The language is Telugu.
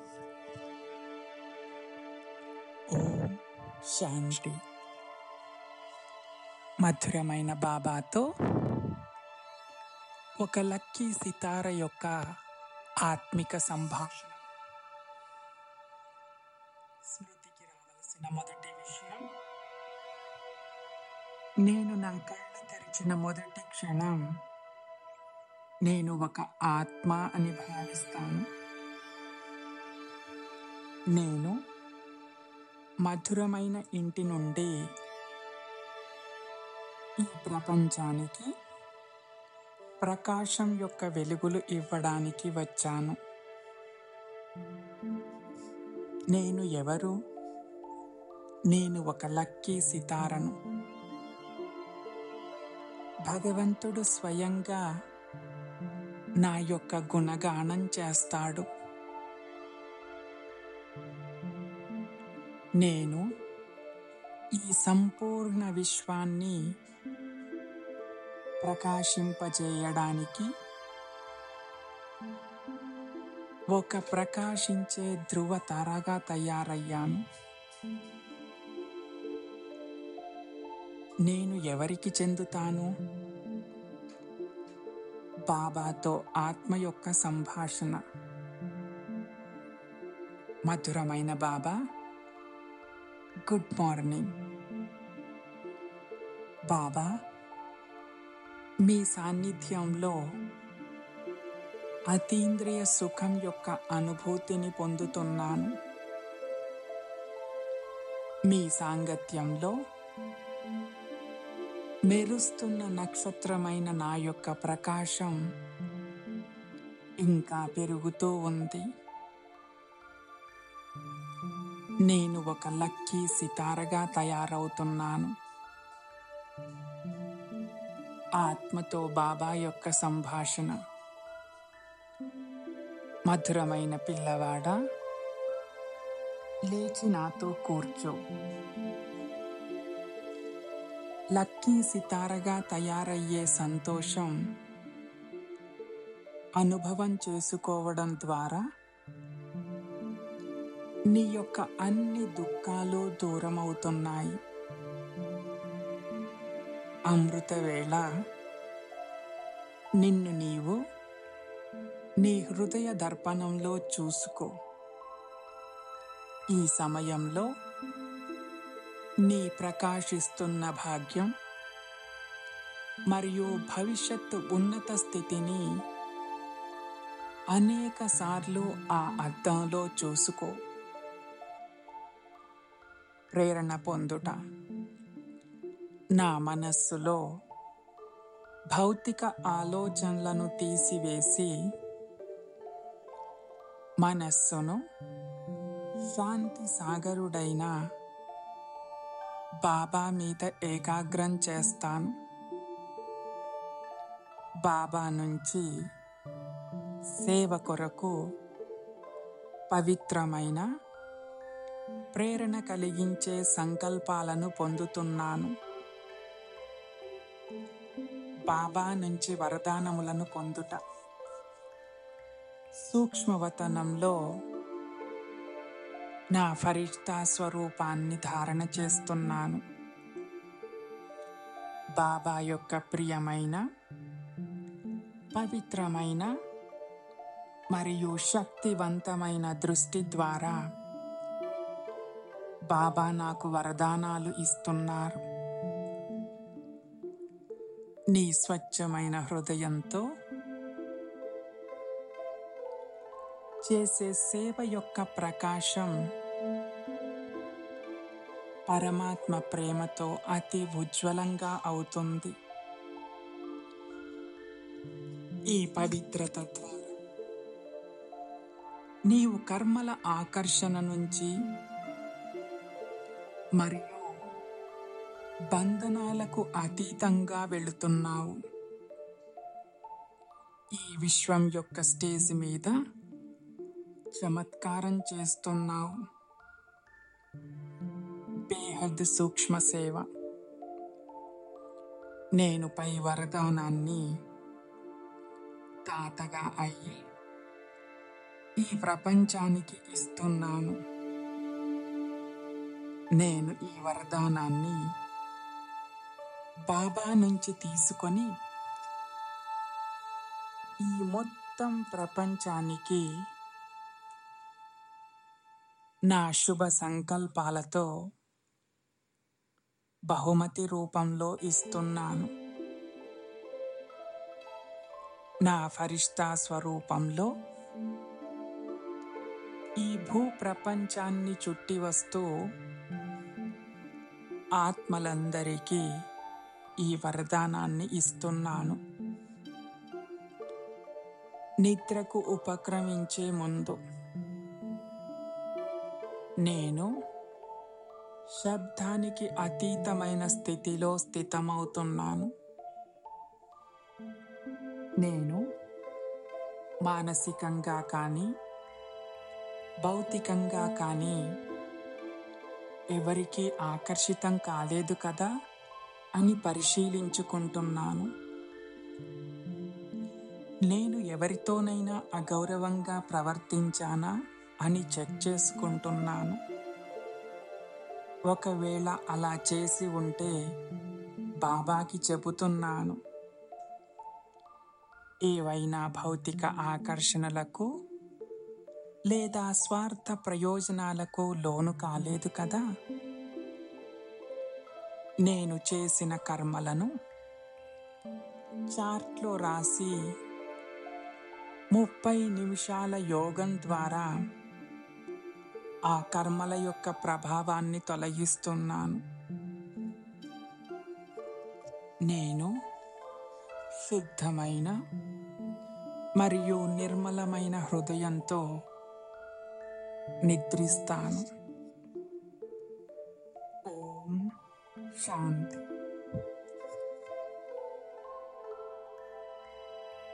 ఓం శాంతి మధురమైన బాబాతో ఒక లక్కీ సితార యొక్క ఆత్మిక సంభాషణ స్మృతికి రావలసిన మొదటి విషయం నేను నా కళ్ళు తెరిచిన మొదటి క్షణం నేను ఒక ఆత్మ అని భావిస్తాను నేను మధురమైన ఇంటి నుండి ఈ ప్రపంచానికి ప్రకాశం యొక్క వెలుగులు ఇవ్వడానికి వచ్చాను నేను ఎవరు నేను ఒక లక్కీ సితారను భగవంతుడు స్వయంగా నా యొక్క గుణగానం చేస్తాడు నేను ఈ సంపూర్ణ విశ్వాన్ని ప్రకాశింపజేయడానికి ఒక ప్రకాశించే ధ్రువ తారగా తయారయ్యాను నేను ఎవరికి చెందుతాను బాబాతో ఆత్మ యొక్క సంభాషణ మధురమైన బాబా గుడ్ మార్నింగ్ బాబా మీ సాన్నిధ్యంలో అతీంద్రియ సుఖం యొక్క అనుభూతిని పొందుతున్నాను మీ సాంగత్యంలో మెరుస్తున్న నక్షత్రమైన నా యొక్క ప్రకాశం ఇంకా పెరుగుతూ ఉంది నేను ఒక లక్కీ సితారగా తయారవుతున్నాను ఆత్మతో బాబా యొక్క సంభాషణ మధురమైన పిల్లవాడ లేచి నాతో కూర్చో లక్కీ సితారగా తయారయ్యే సంతోషం అనుభవం చేసుకోవడం ద్వారా నీ యొక్క అన్ని దుఃఖాలు దూరమవుతున్నాయి అమృత వేళ నిన్ను నీవు నీ హృదయ దర్పణంలో చూసుకో ఈ సమయంలో నీ ప్రకాశిస్తున్న భాగ్యం మరియు భవిష్యత్తు ఉన్నత స్థితిని అనేక సార్లు ఆ అద్దంలో చూసుకో ప్రేరణ పొందుట నా మనస్సులో భౌతిక ఆలోచనలను తీసివేసి మనస్సును శాంతి సాగరుడైన బాబా మీద ఏకాగ్రం చేస్తాను బాబా నుంచి సేవ కొరకు పవిత్రమైన ప్రేరణ కలిగించే సంకల్పాలను పొందుతున్నాను బాబా నుంచి వరదానములను పొందుట సూక్ష్మవతనంలో నా ఫరిష్తా స్వరూపాన్ని ధారణ చేస్తున్నాను బాబా యొక్క ప్రియమైన పవిత్రమైన మరియు శక్తివంతమైన దృష్టి ద్వారా బాబా నాకు వరదానాలు ఇస్తున్నారు నీ స్వచ్ఛమైన హృదయంతో చేసే సేవ యొక్క ప్రకాశం పరమాత్మ ప్రేమతో అతి ఉజ్వలంగా అవుతుంది ఈ పవిత్రత ద్వారా నీవు కర్మల ఆకర్షణ నుంచి మరియు బంధనాలకు అతీతంగా వెళుతున్నావు ఈ విశ్వం యొక్క స్టేజ్ మీద చమత్కారం చేస్తున్నావు బేహద్ సూక్ష్మ సేవ నేను పై వరదానాన్ని తాతగా అయ్యి ఈ ప్రపంచానికి ఇస్తున్నాను నేను ఈ వరదానాన్ని బాబా నుంచి తీసుకొని ఈ మొత్తం ప్రపంచానికి నా శుభ సంకల్పాలతో బహుమతి రూపంలో ఇస్తున్నాను నా ఫరిష్తా స్వరూపంలో ఈ భూ ప్రపంచాన్ని చుట్టి వస్తూ ఆత్మలందరికీ ఈ వరదానాన్ని ఇస్తున్నాను నిద్రకు ఉపక్రమించే ముందు నేను శబ్దానికి అతీతమైన స్థితిలో స్థితమవుతున్నాను నేను మానసికంగా కానీ భౌతికంగా కానీ ఎవరికీ ఆకర్షితం కాలేదు కదా అని పరిశీలించుకుంటున్నాను నేను ఎవరితోనైనా అగౌరవంగా ప్రవర్తించానా అని చెక్ చేసుకుంటున్నాను ఒకవేళ అలా చేసి ఉంటే బాబాకి చెబుతున్నాను ఏవైనా భౌతిక ఆకర్షణలకు లేదా స్వార్థ ప్రయోజనాలకు లోను కాలేదు కదా నేను చేసిన కర్మలను చార్ట్లో రాసి ముప్పై నిమిషాల యోగం ద్వారా ఆ కర్మల యొక్క ప్రభావాన్ని తొలగిస్తున్నాను నేను శుద్ధమైన మరియు నిర్మలమైన హృదయంతో నిద్రిస్తాను ఓం శాంతి